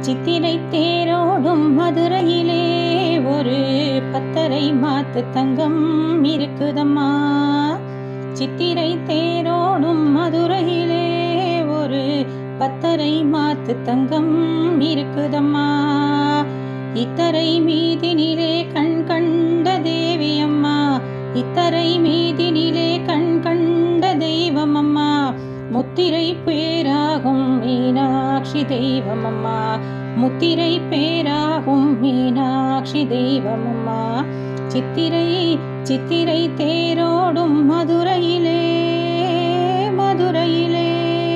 சித்திரை தேரோடும் மதுரையிலே ஒரு பத்தரை மாத்து தங்கம் இருக்குதம்மா சித்திரை தேரோடும் மதுரையிலே ஒரு பத்தரை மாத்து தங்கம் இருக்குதம்மா இத்தரை மீதினிலே கண் கண்ட தேவி அம்மா இத்தரை மீதினிலே கண் கண்ட தெய்வம் அம்மா முத்திரை பேராகும் மீனாட்சி தெய்வம் அம்மா முத்திரை பேராகும் மீனாட்சி தெய்வம் அம்மா சித்திரை சித்திரை தேரோடும் மதுரையிலே மதுரையிலே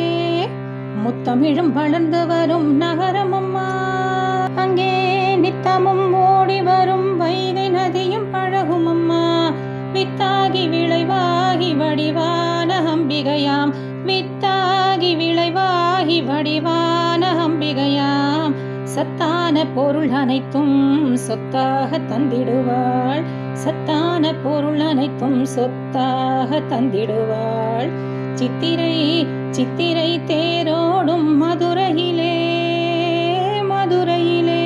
முத்தமிழும் வளர்ந்து வரும் நகரம் அம்மா அங்கே நித்தமும் ஓடி வரும் வைகை நதியும் பழகும் அம்மா வித்தாகி விளைவாகி வடிவான அம்பிகையாம் வித்தாகி விளைவாகி வடிவான அம்பிகையாம் சத்தான பொருள் அனைத்தும் சொத்தாக தந்திடுவாள் சத்தான பொருள் அனைத்தும் சொத்தாக தந்திடுவாள் சித்திரை சித்திரை தேரோடும் மதுரையிலே மதுரையிலே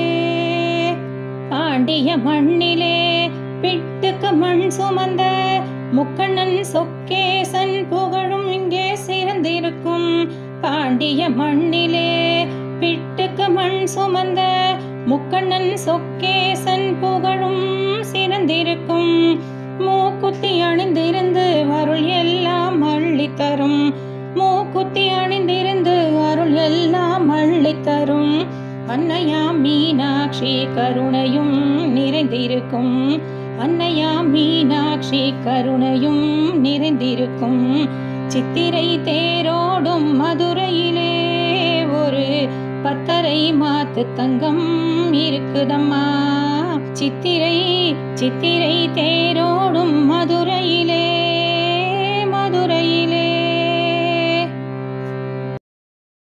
பாண்டிய மண்ணிலே பிட்டுக்கு மண் சுமந்த முக்கண்ணன் சொக்கேசன் புகழும் இங்கே சிறந்திருக்கும் பாண்டிய மண்ணிலே பிட்டுக்கு மண் சுமந்த முக்கண்ணன் சொக்கேசன் புகழும் சிறந்திருக்கும் மூக்குத்தி அணிந்திருந்து அருள் எல்லாம் அள்ளி தரும் மூக்குத்தி அணிந்திருந்து அருள் எல்லாம் அள்ளி தரும் அன்னையாம் மீனாட்சி கருணையும் நிறைந்திருக்கும் அன்னையாம் மீனாட்சி கருணையும் நிறைந்திருக்கும் சித்திரை தேரோடும் மதுரையிலே ஒரு பத்தரை மாத்து தங்கம் இருக்குதம்மா சித்திரை சித்திரை தேரோடும் மதுரையிலே